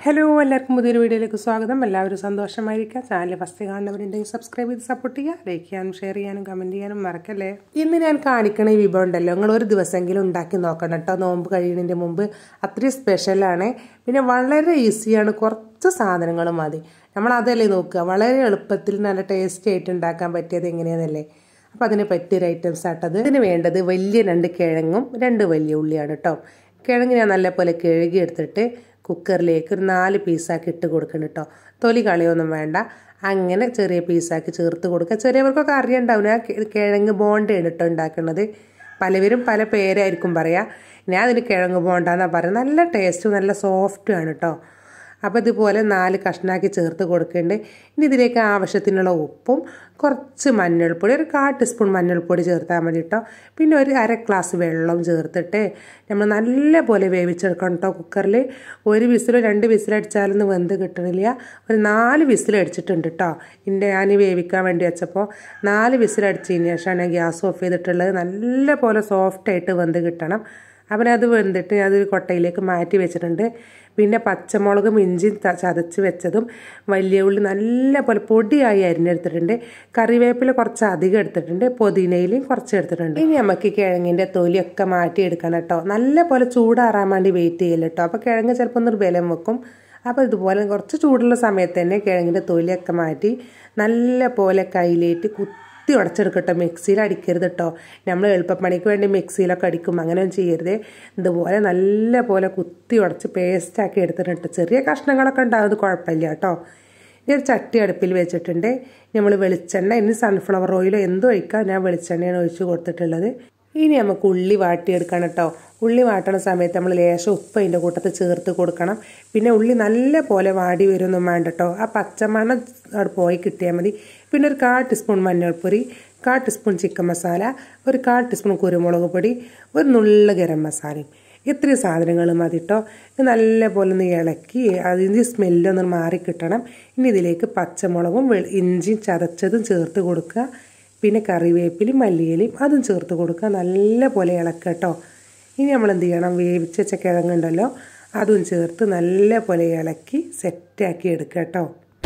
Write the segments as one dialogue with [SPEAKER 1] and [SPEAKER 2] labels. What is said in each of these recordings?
[SPEAKER 1] hello എല്ലാവർക്കും പുതിയൊരു വീഡിയോയിലേക്ക് സ്വാഗതം എല്ലാവരും സന്തോഷമായിരിക്കുക ചാനൽ ഫസ്റ്റ് കാണുന്നവരുണ്ടെങ്കിൽ സബ്സ്ക്രൈബ് ചെയ്ത് സപ്പോർട്ട് ചെയ്യുക ലൈക്ക് ചെയ്യാനും ഷെയർ ചെയ്യാനും കമൻറ്റ് ചെയ്യാനും മറക്കല്ലേ ഇന്ന് ഞാൻ കാണിക്കണ ഈ വിഭവം ഉണ്ടല്ലോ നിങ്ങൾ ഒരു ദിവസമെങ്കിലും ഉണ്ടാക്കി നോക്കണം കേട്ടോ നോമ്പ് കഴിയുന്നതിൻ്റെ മുമ്പ് അത്രയും സ്പെഷ്യലാണ് പിന്നെ വളരെ ഈസിയാണ് കുറച്ച് സാധനങ്ങൾ മതി നമ്മൾ അതല്ലേ നോക്കുക വളരെ എളുപ്പത്തിൽ നല്ല ടേസ്റ്റി ആയിട്ട് ഉണ്ടാക്കാൻ പറ്റിയത് എങ്ങനെയാണെന്നല്ലേ അപ്പോൾ അതിന് പറ്റിയൊരു ഐറ്റംസ് ആട്ടത് ഇതിന് വേണ്ടത് വലിയ രണ്ട് കിഴങ്ങും രണ്ട് വലിയ ഉള്ളിയാണ് കേട്ടോ കിഴങ്ങ് ഞാൻ നല്ലപോലെ കിഴകി എടുത്തിട്ട് കുക്കറിലേക്ക് ഒരു നാല് പീസാക്കി ഇട്ട് കൊടുക്കണം കേട്ടോ തൊലി കളയൊന്നും വേണ്ട അങ്ങനെ ചെറിയ പീസാക്കി ചേർത്ത് കൊടുക്കുക ചെറിയവർക്കൊക്കെ അറിയണ്ടാവില്ല കിഴങ്ങ് ബോണ്ടയാണ് കേട്ടോ ഉണ്ടാക്കുന്നത് പലവരും പല പേരായിരിക്കും പറയുക ഞാൻ അതിന് കിഴങ്ങ് ബോണ്ടാന്നാണ് പറയുന്നത് നല്ല ടേസ്റ്റും നല്ല സോഫ്റ്റും ആണ് കേട്ടോ അപ്പോൾ ഇതുപോലെ നാല് കഷ്ണാക്കി ചേർത്ത് കൊടുക്കേണ്ടത് ഇനി ഇതിലേക്ക് ആവശ്യത്തിനുള്ള ഉപ്പും കുറച്ച് മഞ്ഞൾപ്പൊടി ഒരു കാ ടീസ്പൂൺ മഞ്ഞൾപ്പൊടി ചേർത്താൽ മതി കേട്ടോ പിന്നെ ഒരു അര ഗ്ലാസ് വെള്ളം ചേർത്തിട്ട് നമ്മൾ നല്ല പോലെ വേവിച്ചെടുക്കണം കേട്ടോ കുക്കറിൽ ഒരു വിസിലോ രണ്ട് വിസിലടിച്ചാലൊന്നും വെന്ത് കിട്ടണില്ല ഒരു നാല് വിസിലടിച്ചിട്ടുണ്ട് കേട്ടോ ഇതിൻ്റെ ഞാൻ വേവിക്കാൻ വേണ്ടി വെച്ചപ്പോൾ നാല് വിസിലടിച്ചതിന് ശേഷമാണ് ഗ്യാസ് ഓഫ് ചെയ്തിട്ടുള്ളത് നല്ല പോലെ സോഫ്റ്റായിട്ട് വെന്ത് കിട്ടണം അപ്പം അത് വെന്തിട്ട് അത് കൊട്ടയിലേക്ക് മാറ്റി വെച്ചിട്ടുണ്ട് പിന്നെ പച്ചമുളകും ഇഞ്ചിയും ചതച്ച് വെച്ചതും വലിയ ഉള്ളി നല്ല പോലെ പൊടിയായി അരിഞ്ഞെടുത്തിട്ടുണ്ട് കറിവേപ്പില കുറച്ച് അധികം എടുത്തിട്ടുണ്ട് പുതിനയിലും കുറച്ച് എടുത്തിട്ടുണ്ട് ഇനി നമുക്ക് കിഴങ്ങിൻ്റെ തൊലിയൊക്കെ മാറ്റി എടുക്കണം കേട്ടോ നല്ല പോലെ ചൂടാറാൻ വേണ്ടി വെയിറ്റ് ചെയ്യല്ലോ കേട്ടോ അപ്പോൾ കിഴങ്ങ് ചിലപ്പോൾ ഒന്ന് ബലം വെക്കും അപ്പോൾ ഇതുപോലെ കുറച്ച് ചൂടുള്ള സമയത്ത് തന്നെ കിഴങ്ങിൻ്റെ തൊലിയൊക്കെ മാറ്റി നല്ല പോലെ കയ്യിലേറ്റ് കുത്തി കുത്തി ഉടച്ചെടുക്കട്ടോ മിക്സിയിൽ അടിക്കരുത് കേട്ടോ നമ്മൾ എളുപ്പപ്പണിക്ക് വേണ്ടി മിക്സിയിലൊക്കെ അടിക്കും അങ്ങനെയൊന്നും ചെയ്യരുത് ഇതുപോലെ നല്ല പോലെ കുത്തി ഉടച്ച് പേസ്റ്റാക്കി എടുത്തിട്ടുണ്ട് ചെറിയ കഷ്ണങ്ങളൊക്കെ ഉണ്ടാകുന്നത് കുഴപ്പമില്ല കേട്ടോ ഇനി ഒരു ചട്ടി അടുപ്പിൽ വെച്ചിട്ടുണ്ട് നമ്മൾ വെളിച്ചെണ്ണ ഇനി സൺഫ്ലവർ ഓയിലോ എന്തോ ഒഴിക്കാം ഞാൻ വെളിച്ചെണ്ണയാണ് ഒഴിച്ച് കൊടുത്തിട്ടുള്ളത് ഇനി നമുക്ക് ഉള്ളി വാട്ടിയെടുക്കണം കേട്ടോ ഉള്ളി വാട്ടണ സമയത്ത് നമ്മൾ ലേശം ഉപ്പ് അതിൻ്റെ കൂട്ടത്തിൽ ചേർത്ത് കൊടുക്കണം പിന്നെ ഉള്ളി നല്ല പോലെ വാടി വരുമൊന്നും വേണ്ട കേട്ടോ ആ പച്ചമണം അവിടെ പോയി കിട്ടിയാൽ മതി പിന്നെ ഒരു കാ ടീസ്പൂൺ മഞ്ഞൾപ്പൊടി കാ ടീസ്പൂൺ ചിക്കൻ മസാല ഒരു കാ ടീസ്പൂൺ കുരുമുളക് പൊടി ഒരു നുള്ള ഗരം മസാലയും ഇത്രയും സാധനങ്ങൾ മതി കേട്ടോ ഇത് നല്ല പോലെ ഒന്ന് ഇളക്കി അതിൻ്റെ സ്മെല്ലൊന്ന് മാറി കിട്ടണം ഇനി ഇതിലേക്ക് പച്ചമുളകും ഇഞ്ചിയും ചതച്ചതും ചേർത്ത് കൊടുക്കുക പിന്നെ കറിവേപ്പിലും മല്ലിയിലും അതും ചേർത്ത് കൊടുക്കുക നല്ല പോലെ ഇളക്കുക കേട്ടോ ഇനി നമ്മൾ എന്ത് ചെയ്യണം വേവിച്ച വെച്ച കിഴങ്ങുണ്ടല്ലോ അതും ചേർത്ത് നല്ല പോലെ ഇളക്കി സെറ്റാക്കി എടുക്കുക കേട്ടോ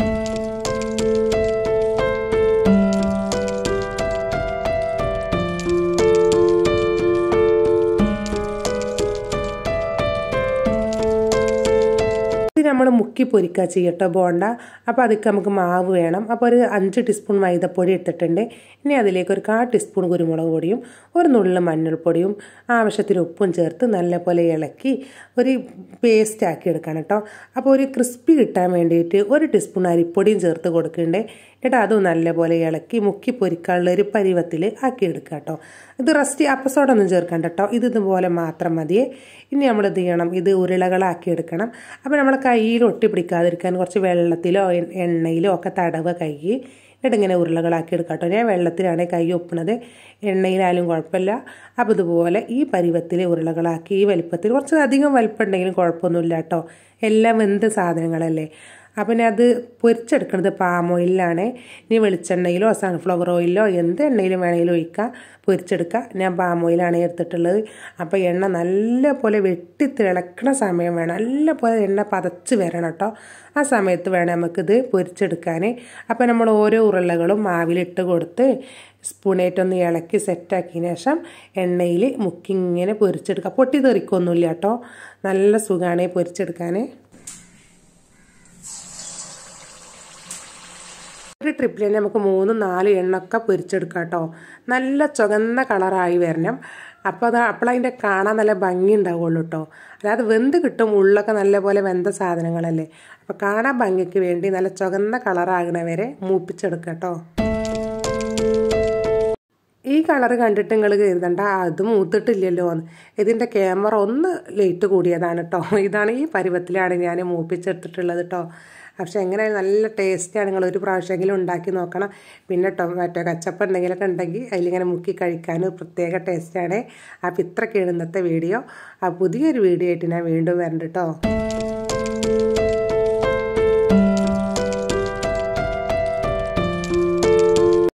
[SPEAKER 1] ഇത് നമ്മൾ മുക്കി പൊരിക്കുക ചെയ്യട്ടോ ബോണ്ട അപ്പോൾ അതിക്ക് നമുക്ക് മാവ് വേണം അപ്പോൾ ഒരു അഞ്ച് ടീസ്പൂൺ മൈദപ്പൊടി ഇട്ടിട്ടുണ്ട് ഇനി അതിലേക്ക് ഒരു കാ ടീസ്പൂൺ കുരുമുളക് പൊടിയും ഒരു നുള്ളിൽ മഞ്ഞൾപ്പൊടിയും ആവശ്യത്തിന് ഉപ്പും ചേർത്ത് നല്ലപോലെ ഇളക്കി ഒരു പേസ്റ്റ് ആക്കി എടുക്കണം കേട്ടോ അപ്പോൾ ഒരു ക്രിസ്പി കിട്ടാൻ വേണ്ടിയിട്ട് ഒരു ടീസ്പൂൺ അരിപ്പൊടിയും ചേർത്ത് കൊടുക്കണ്ടേ എന്നിട്ട് അതും നല്ലപോലെ ഇളക്കി മുക്കി പൊരിക്കാനുള്ള ഒരു പരുവത്തിൽ ആക്കി എടുക്കുക കേട്ടോ ഇത് റസ്റ്റ് അപ്പസോടൊന്നും ചേർക്കണ്ട കേട്ടോ ഇത് ഇതുപോലെ മാത്രം മതിയേ ഇനി നമ്മൾ എന്ത് ചെയ്യണം ഇത് ഉരുളകളാക്കി എടുക്കണം അപ്പോൾ നമ്മൾ കയ്യിൽ ഒട്ടിപ്പിടിക്കാതിരിക്കാൻ കുറച്ച് വെള്ളത്തിലോ എണ്ണയിലോ ഒക്കെ തടവ് കൈ എന്നിട്ട് ഇങ്ങനെ ഉരുളകളാക്കി എടുക്കാം കേട്ടോ ഞാൻ വെള്ളത്തിലാണ് കൈ ഒപ്പണത് എണ്ണയിലായാലും കുഴപ്പമില്ല അപ്പോൾ ഇതുപോലെ ഈ പരുവത്തിൽ ഉരുളകളാക്കി ഈ വലിപ്പത്തിൽ കുറച്ച് അധികം വലിപ്പം ഉണ്ടെങ്കിലും കുഴപ്പമൊന്നുമില്ല കേട്ടോ എല്ലാം വെന്ത സാധനങ്ങളല്ലേ അപ്പം ഞാൻ അത് പൊരിച്ചെടുക്കുന്നത് പാം ഓയിലാണ് ഇനി വെളിച്ചെണ്ണയിലോ സൺഫ്ലവർ ഓയിലോ എന്ത് എണ്ണയിലും വേണമെങ്കിലും ഒഴിക്കുക പൊരിച്ചെടുക്കുക ഞാൻ പാം ഓയിലാണ് എടുത്തിട്ടുള്ളത് അപ്പോൾ എണ്ണ നല്ല പോലെ വെട്ടി തിളക്കണ സമയം വേണം നല്ല പോലെ എണ്ണ പതച്ച് വരണം കേട്ടോ ആ സമയത്ത് വേണം നമുക്കിത് പൊരിച്ചെടുക്കാൻ അപ്പോൾ നമ്മൾ ഓരോ ഉരുളകളും മാവിലിട്ട് കൊടുത്ത് സ്പൂണേറ്റൊന്ന് ഇളക്കി സെറ്റാക്കിയതിന് ശേഷം എണ്ണയിൽ മുക്കി ഇങ്ങനെ പൊരിച്ചെടുക്കുക പൊട്ടി തെറിക്കൊന്നുമില്ല കേട്ടോ നല്ല സുഖമാണ് പൊരിച്ചെടുക്കാൻ ഒരു ട്രിപ്പിൽ തന്നെ നമുക്ക് മൂന്നും നാല് എണ്ണൊക്കെ പൊരിച്ചെടുക്കാം കേട്ടോ നല്ല ചുവന്ന കളറായി വരണം അപ്പോൾ അത് അപ്പോഴതിൻ്റെ കാണാൻ നല്ല ഭംഗി ഉണ്ടാവുള്ളൂ കേട്ടോ അല്ലാതെ വെന്ത് കിട്ടും ഉള്ളൊക്കെ നല്ലപോലെ വെന്ത സാധനങ്ങളല്ലേ അപ്പോൾ കാണാൻ ഭംഗിക്ക് വേണ്ടി നല്ല ചുവന്ന കളറാകണ വരെ മൂപ്പിച്ചെടുക്കാം കേട്ടോ ഈ കളർ കണ്ടിട്ട് നിങ്ങൾ കരുതണ്ട അത് മൂത്തിട്ടില്ലല്ലോ എന്ന് ഇതിൻ്റെ ക്യാമറ ഒന്ന് ലേറ്റ് കൂടിയതാണ് കേട്ടോ ഇതാണ് ഈ പരുവത്തിലാണ് ഞാൻ മൂപ്പിച്ചെടുത്തിട്ടുള്ളത് കേട്ടോ പക്ഷെ എങ്ങനെ നല്ല ടേസ്റ്റാണ് നിങ്ങൾ ഒരു പ്രാവശ്യമെങ്കിലും ഉണ്ടാക്കി നോക്കണം പിന്നെ ടൊമാറ്റോ കച്ചപ്പ് എന്തെങ്കിലുമൊക്കെ ഉണ്ടെങ്കിൽ അതിലിങ്ങനെ മുക്കി കഴിക്കാൻ പ്രത്യേക ടേസ്റ്റാണ് അപ്പോൾ ഇത്രയ്ക്കാണ് ഇന്നത്തെ വീഡിയോ ആ പുതിയൊരു വീഡിയോ ആയിട്ട് ഞാൻ വീണ്ടും വരണ്ട കേട്ടോ